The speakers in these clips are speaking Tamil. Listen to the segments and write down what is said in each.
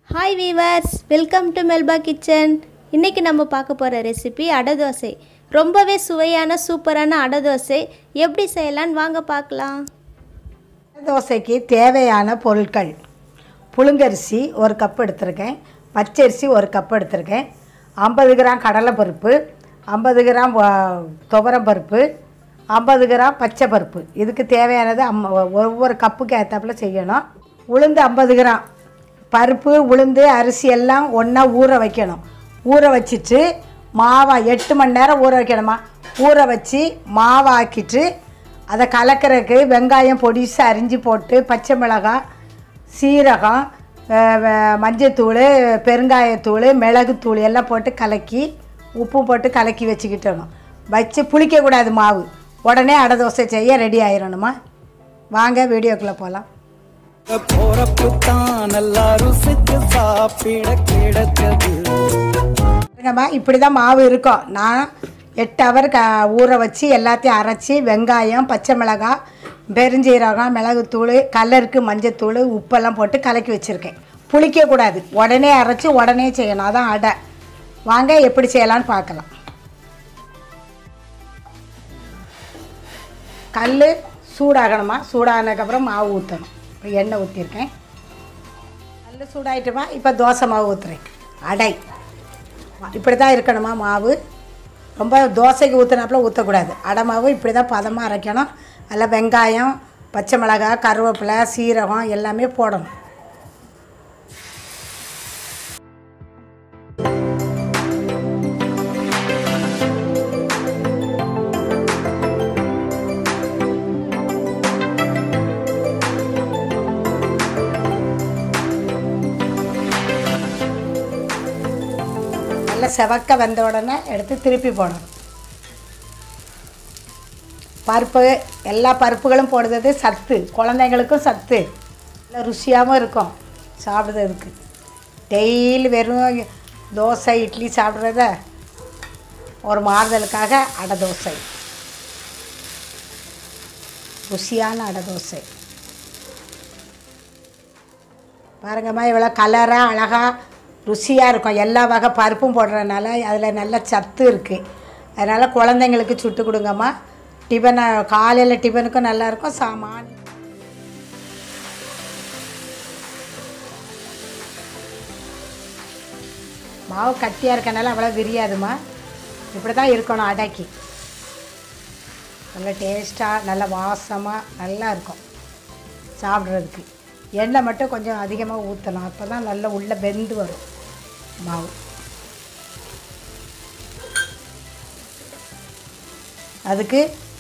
hi viewers welcome to Melba kitchen இன்றைக்கி நம்ம பார்க்க போகிற ரெசிபி அடை தோசை ரொம்பவே சுவையான சூப்பரான அடை தோசை எப்படி செய்யலான்னு வாங்க பார்க்கலாம் தோசைக்கு தேவையான பொருட்கள் புழுங்கரிசி ஒரு கப் எடுத்திருக்கேன் பச்சரிசி ஒரு கப் எடுத்திருக்கேன் ஐம்பது கிராம் கடலைப்பருப்பு ஐம்பது கிராம் வ- துவரம்பருப்பு ஐம்பது கிராம் பச்சை பருப்பு இதுக்கு தேவையானது அம் ஒவ்வொரு கப்புக்கு ஏற்றாப்புல செய்யணும் உளுந்து ஐம்பது கிராம் பருப்பு உளுந்து அரிசி எல்லாம் ஒன்றா ஊற வைக்கணும் ஊற வச்சிட்டு மாவா எட்டு மணி நேரம் ஊற வைக்கணுமா ஊற வச்சு மாவாக்கிட்டு அதை கலக்கிறதுக்கு வெங்காயம் பொடிசு அரிஞ்சு போட்டு பச்சை மிளகாய் சீரகம் அஹ், வ- மஞ்சத்தூள் பெருங்காயத்தூள் மிளகுத்தூள் எல்லாம் போட்டு கலக்கி உப்பு போட்டு கலக்கி வச்சுக்கிட்டணும் வச்சு புளிக்கக்கூடாது மாவு உடனே அடை தோசை செய்ய ரெடி ஆயிரணுமா வாங்க வீடியோக்குள்ளே போகலாம் போறப்பு தான் நல்லா ருசிச்சு சாப்பிட கிடைச்சது பாருங்கம்மா இப்படி தான் மாவு இருக்கும் நான் எட்டு ஹவர் க ஊற வச்சு எல்லாத்தையும் அரைச்சி வெங்காயம் பச்சை மிளகாய் பெருஞ்சீரகம் மிளகுத்தூள் கலருக்கு மஞ்சத்தூள் உப்பெல்லாம் போட்டு கலக்கி வச்சுருக்கேன் புளிக்கக்கூடாது உடனே அரைச்சி உடனே செய்யணும் அதான் அடை வாங்க எப்படி செய்யலான்னு பார்க்கலாம் கல் சூடாகணுமா சூடானதுக்கப்புறம் மாவு ஊற்றணும் இப்போ எண்ணெய் ஊற்றிருக்கேன் கல் சூடாயிட்டுமா இப்போ தோசை மாவு ஊற்றுறேன் அடை இப்படி தான் இருக்கணுமா மாவு ரொம்ப தோசைக்கு ஊற்றுனாப்புல ஊற்றக்கூடாது அடை மாவு இப்படி தான் பதமாக அரைக்கணும் அதில் வெங்காயம் பச்சை மிளகாய் கருவேப்பிலை சீரகம் எல்லாமே போடணும் நல்லா செவக்க வந்த உடனே எடுத்து திருப்பி போடணும் பருப்பு எல்லா பருப்புகளும் போடுறது சத்து குழந்தைங்களுக்கும் சத்து நல்ல ருசியாகவும் இருக்கும் சாப்பிடுறதுக்கு டெய்லி வெறும் தோசை இட்லி சாப்பிட்றத ஒரு மாறுதலுக்காக அடை தோசை ருசியான அடை தோசை பாருங்கம்மா இவ்வளோ கலராக அழகாக ருசியாக இருக்கும் எல்லா வகை பருப்பும் போடுறதுனால அதில் நல்ல சத்து இருக்குது அதனால் குழந்தைங்களுக்கு சுட்டு கொடுங்கம்மா டிஃபனை காலையில் டிஃபனுக்கும் நல்லாயிருக்கும் சாமான் மாவு கட்டியாக இருக்கனால அவ்வளோ விரியாதுமா இப்படி தான் இருக்கணும் அடைக்கி நல்ல டேஸ்ட்டாக நல்ல வாசமாக நல்லா இருக்கும் சாப்பிட்றதுக்கு எண்ணெய் மட்டும் கொஞ்சம் அதிகமாக ஊற்றலாம் அப்போ தான் நல்லா உள்ளே வெந்து வரும் மாவு அதுக்கு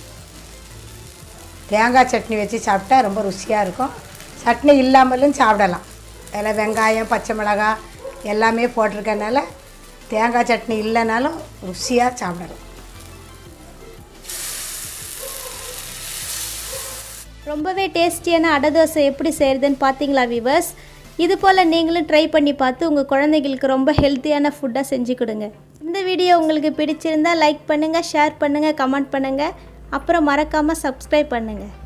தேங்காய் சட்னி வச்சு சாப்பிட்டா ரொம்ப ருசியாக இருக்கும் சட்னி இல்லாமலும் சாப்பிடலாம் அதில் வெங்காயம் பச்சை மிளகாய் எல்லாமே போட்டிருக்கனால தேங்காய் சட்னி இல்லைனாலும் ருசியாக சாப்பிடலாம் ரொம்பவே டேஸ்டியான அடை தோசை எப்படி செய்கிறதுன்னு பார்த்தீங்களா வீவர்ஸ் இது போல் நீங்களும் ட்ரை பண்ணி பார்த்து உங்கள் குழந்தைகளுக்கு ரொம்ப ஹெல்த்தியான ஃபுட்டாக செஞ்சு கொடுங்க இந்த வீடியோ உங்களுக்கு பிடிச்சிருந்தா லைக் பண்ணுங்கள் ஷேர் பண்ணுங்கள் கமெண்ட் பண்ணுங்கள் அப்புறம் மறக்காமல் சப்ஸ்கிரைப் பண்ணுங்கள்